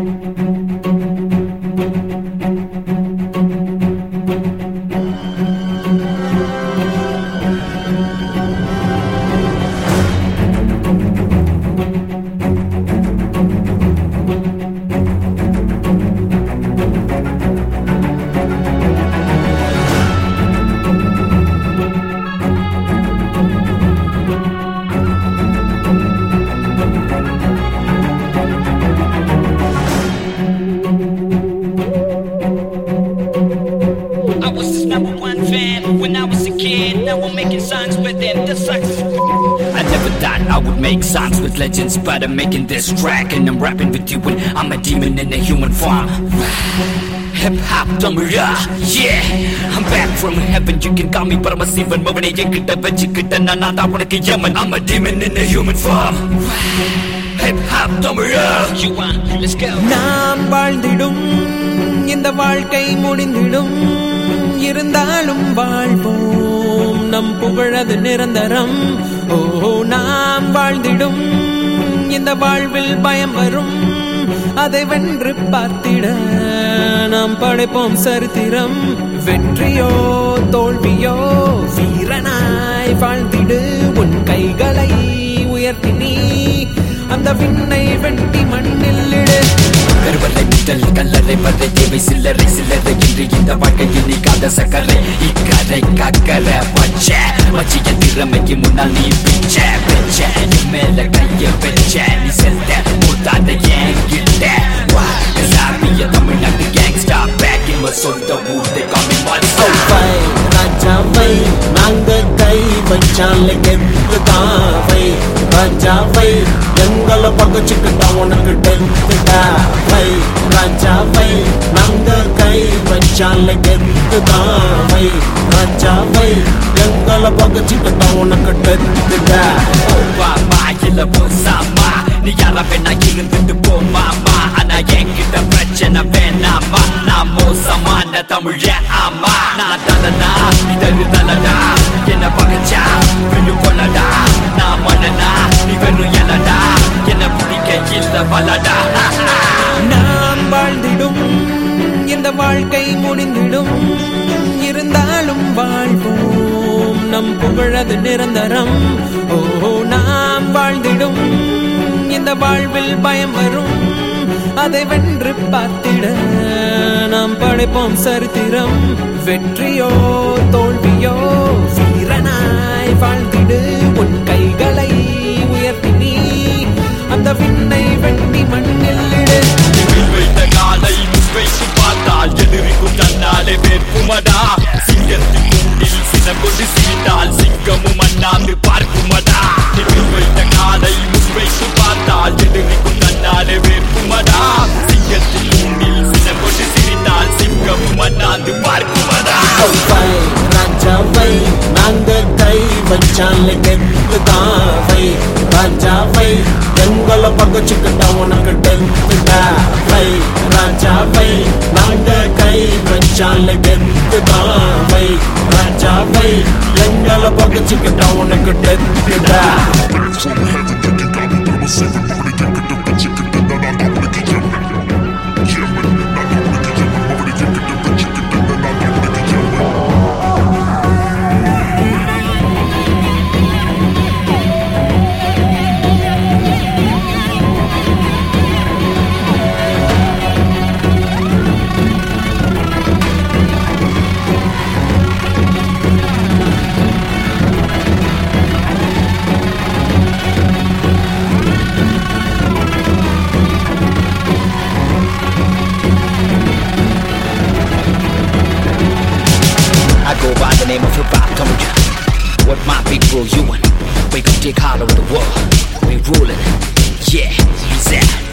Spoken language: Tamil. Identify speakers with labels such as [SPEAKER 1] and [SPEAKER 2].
[SPEAKER 1] I was his number one fan when I was a kid. Now I'm making songs with him. The sucks.
[SPEAKER 2] I never thought I would make songs with legends, but I'm making this track and I'm rapping with you when I'm a demon in a human form. Hip hop தமிழா yeah I'm back from heaven you can call me Paramasivan மவனை என்கிட்ட வச்சுக்கிட்ட நான் நான் தான் உனக்கு யமன் I'm a demon in a human form Hip hop தமிழா
[SPEAKER 1] You want? Let's go.
[SPEAKER 3] நாம் வாழ்ந்திடும் இந்த வாழ்க்கை முடிந்திடும் இருந்தாலும் வாழ்வோம் நம் புகழது நிரந்தரம் ஓ நாம் வாழ்ந்திடும் இந்த வாழ்வில் பயம் வரும் அதை வென்று பார்த்திட நாம் படைப்போம் சரித்திரம் வெற்றியோ தோல்வியோ வீரனாய் வாழ்ந்திடு உன் கைகளை உயர்த்தி நீ அந்த விண்ணை வெட்டி மண்ணில் இடு
[SPEAKER 2] கருவறை முதல் கல்லறை வரை தேவை சில்லறை சில்லறை இன்று இந்த வாழ்க்கையில் நீக்காத சக்கரை இக்கரை கக்கரை பச்ச மச்சிய திறமைக்கு முன்னால் நீ பிச்ச பெச்ச நீ மேல கைய பெச்ச நீ செல்த முத்தாத என்கிட்ட வா சாமிய தமிழ்நாட்டு கேங்ஸ்டா பேக் இன் சொந்த ஊர் they call me monster
[SPEAKER 4] வை ராஜாவை நாங்க கை வச்சால கெத்து தாவை ராஜாவை எங்களை பகச்சுக்கிட்டா உனக்கு டெத்துடா வை ராஜாவை நாங்க கை வச்சால கெத்து தாவை ராஜாவை எங்களை பகச்சுக்கிட்டா உனக்கு டெத்துடா
[SPEAKER 2] வாமா இல்ல போசாமா நீ யார வேணா இருந்துட்டு போ மாமா ஆனா என்கிட்ட பிரச்சனை வேணாமா நான் மோசமான தமிழ ஆமா நான் தலனா நீ தரு தலடா என்ன பகச்சா வெள்ளு கொள்ளடா நான் மனனா நீ வெறும் எலடா என்ன பிடிக்க இல்ல பலடா
[SPEAKER 3] நாம் வாழ்ந்திடும் இந்த வாழ்க்கை முடிந்திடும் இருந்தாலும் வாழ்வோம் நம் புகழது நிரந்தரம் ஓ நாம் வாழ்ந்திடும் இந்த வாழ்வில் பயம் வரும் அதை வென்று பார்த்திட நாம் படைப்போம் சரித்திரம் வெற்றியோ தோல்வியோ வீரனாய் வாழ்ந்திடு உன் கைகளை உயர்த்தி நீ அந்த விண்ணை வெட்டி மண்ணில் இடு
[SPEAKER 2] வைத்த காலை முன்வைத்து பார்த்தால் எதிரிக்கும் தன்னாலே வேட்குமடா சிங்கத்தின் கூண்டில் சினம் கொண்டு சிரித்தால் சிங்கமும் அண்ணாந்து பார்க்குமடா நிமிர் வைத்த காலை முன்வைத்து பார்த்தால் எதிரிக்கும் தன்னாலே வேட்குமடா சிங்கத்தின் கூண்டில் சினம் கொண்டு சிரித்தால் சிங்கமும் அண்ணாந்து பார்க்குமடா
[SPEAKER 4] வை ராஜாவை நாங்க கை வச்சால கெத்து தாவை ராஜாவை எங்களை பகச்சுக்கிட்டா உனக்கு டெத்துடா வை ராஜாவை நாங்க கை வச்சால கெத்து தாவை ராஜாவை எங்களை பகச்சுக்கிட்டா உனக்கு டெத்துடா
[SPEAKER 2] I go by the name of hip hop Tomoja. What my people you and we gon' dig hollow in the world. We rulin', yeah, he's out.